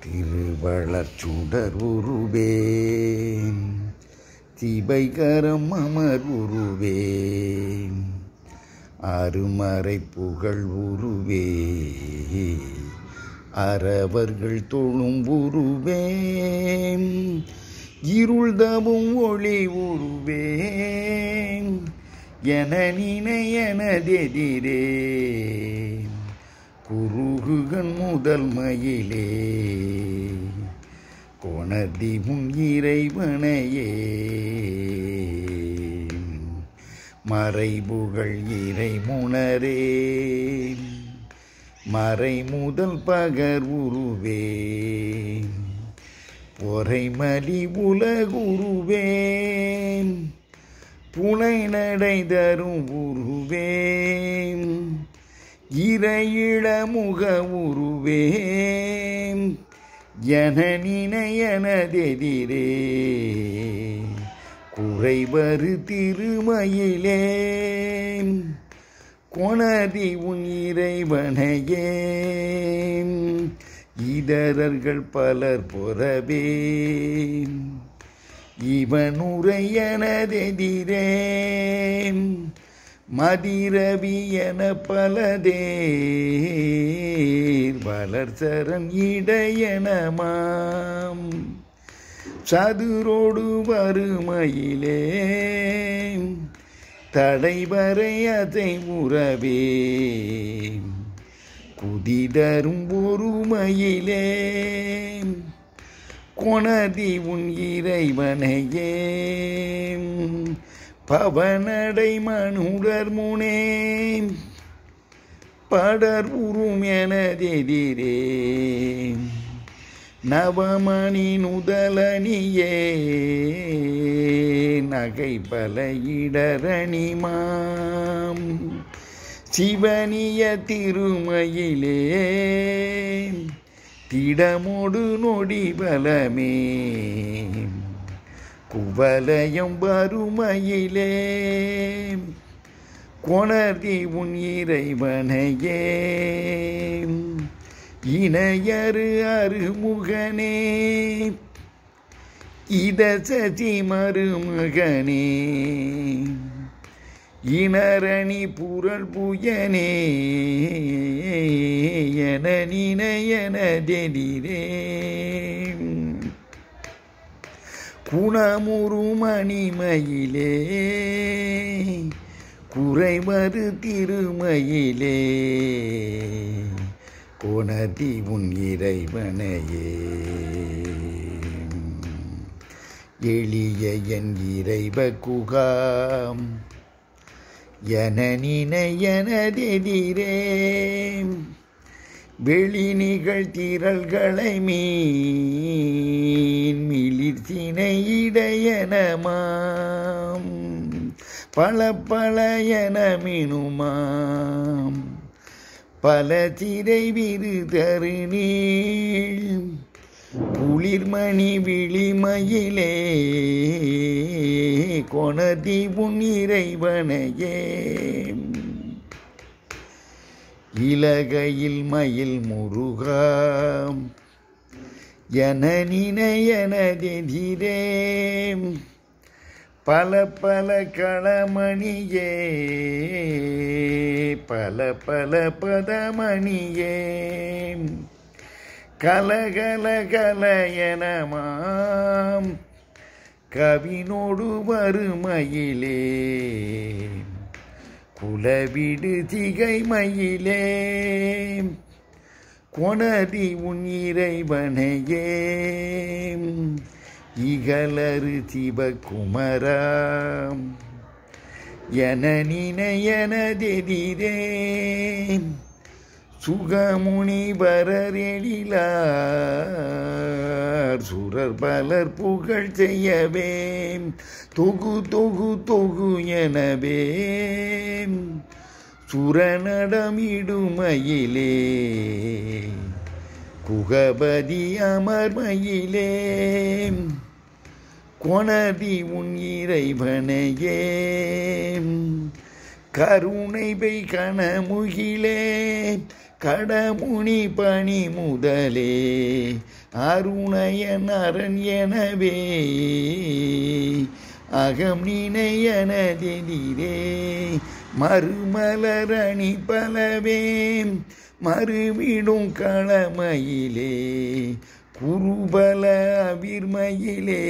திருவளர் சுடர் உருவே திபைகரம் அமர் உருவே அருமறை புகழ் உருவே அறவர்கள் தொழும் உருவே இருள்தவும் ஒளி உருவே என நினையனதெதிரே குருகுகன் முதல் மயிலே கொணர்தி உன் இறைவனையே மறைபுகழ் இறை முனரே மறை முதல் பகர் உருவே பொறைமலி உலகுருவே புனை நடை தரும் உருவே இறையிளமுக உருவே எனனினையனதெதிரே குறைவரு திருமயிலே கொணதி உன் இறைவனையே இதரர்கள் பலர் பொறவே இவனுரையனதெதிரே மதிரவி என பலதேர் வளர் சரண் இடையனமாம் சதுரோடு வறுமையிலே தடைவரை அதை உறவே குதிதரும் ஒருமையிலே கொணதி உன் இறைவனையே பவனடை மனுடர் முனே படர் உரும் எனதெதிரே நவமணி நுதலனியே நகை பல இடரணிமாம் சிவனிய திருமயிலே திடமொடு நொடி பலமே குவலயம் வறுமையிலே கொணர்தி உன் இறைவனையே இணையரு அருமுகனே இத சசி மருமகனே இனரணி புரள் புயனே என நினையனதெதிரே குணமுருமணிமயிலே குறைவது திருமயிலே கொணதி உன் இறைவனையே எளிய என் இறைவ குகாம் என நினையனதெதிரே வெளி நிகழ்த்திரள்களை மீன் மிளிர்ச்சினை இடையனமாம் பல பல என மினுமாம் பல திரை விரு தருநீள் குளிர்மணி விழிமயிலே கொணதி உன் இறைவனையே இலகையில் மயில் முருகாம் என நினையனதெதிரே பல பல களமணியே பல பல பதமணியே கலகல கலயனமாம் கவினோடு வறுமையிலே குலவிடு திகை மயிலே கொணதி உன் இறைவனையே இகலரு சிவகுமராம் என நினையனதெதிரே சுகமுனிவரரெழிலார் சுரர் பலர் புகழ் செய்யவே தொகு தொகு தொகு எனவே சுரநடமிடுமயிலே குகபதி அமர்மயிலே கொணதி உன் இறைவனையே கருணை பெய் கணமுகிலே கடமுனி பணி முதலே அருணயன் அரண் எனவே அகம் நினையனதெதிரே மறுமலரணி பலவே மறுவிடும் களமையிலே குருபல அவிர்மையிலே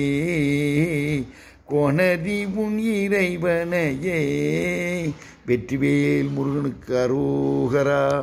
கொணதி உன் இறைவனையே வெற்றிவேல் முருகனுக்கு அரோகரா